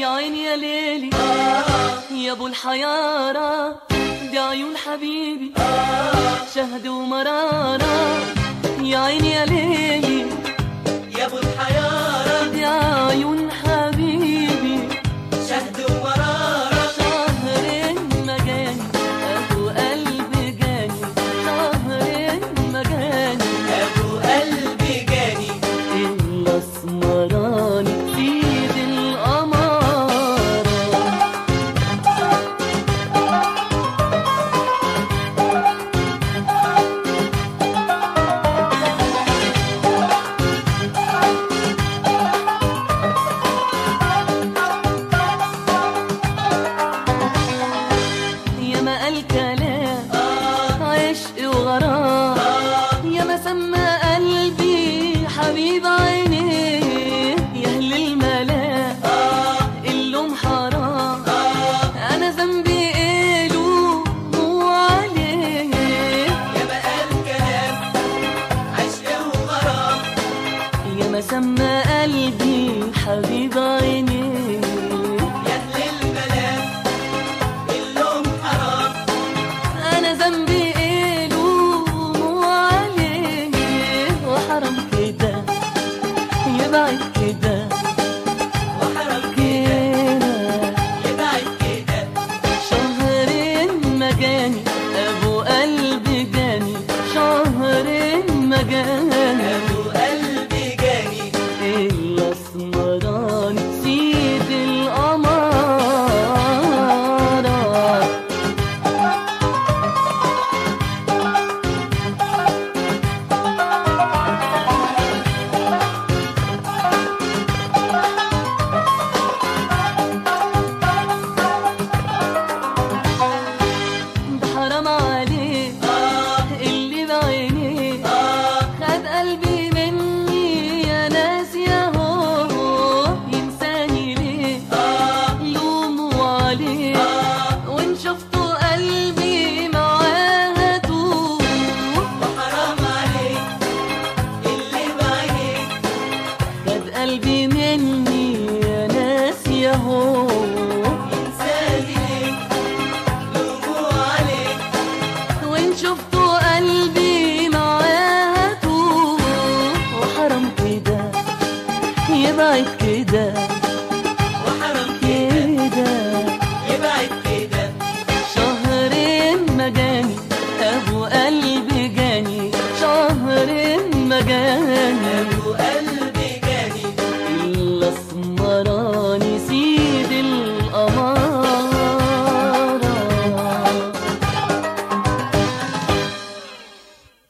يا عيني يا ليلي يا ابو الحيارة دي عيون حبيبي شهد ومرارة يا عيني يا ليلي يا ابو الحيارة دي عيون حبيبي شهد ومرارة شهر مجاني ابو قلب جاني شهر مجاني ابو قلبي جاني الاسمراني سيد القمارة يا ما قال كلام عشق وغرام يا ما سمى قلبي حبيب عينيه يا اهل الملاك اللوم حرام انا ذنبي ايه له مو عليه يا ما قال كلام عشق وغرام يا ما سمى قلبي حبيب عينيه يا اهل الملام اللوم حرام انا ذنبي ايه لوم عليه وحرام كده يبعد كده وحرام كده كده يبعد كده شهرين مجاني ابو قلبي جاني شهرين مجاني ابو قلبي جاني الاسمراني سيد القمارة ده حرام عليه اللي بعينيه خد قلبي مني يا ناس يا هو ينساني ليه لوموا عليه وان شفتوا قلبي معاه توه وحرام عليك اللي بعينيك خد قلبي مني يا ناس يا هو انساني ليك لوموا عليك وان شفتوا قلبي معاه توه وحرام كده يبعد كده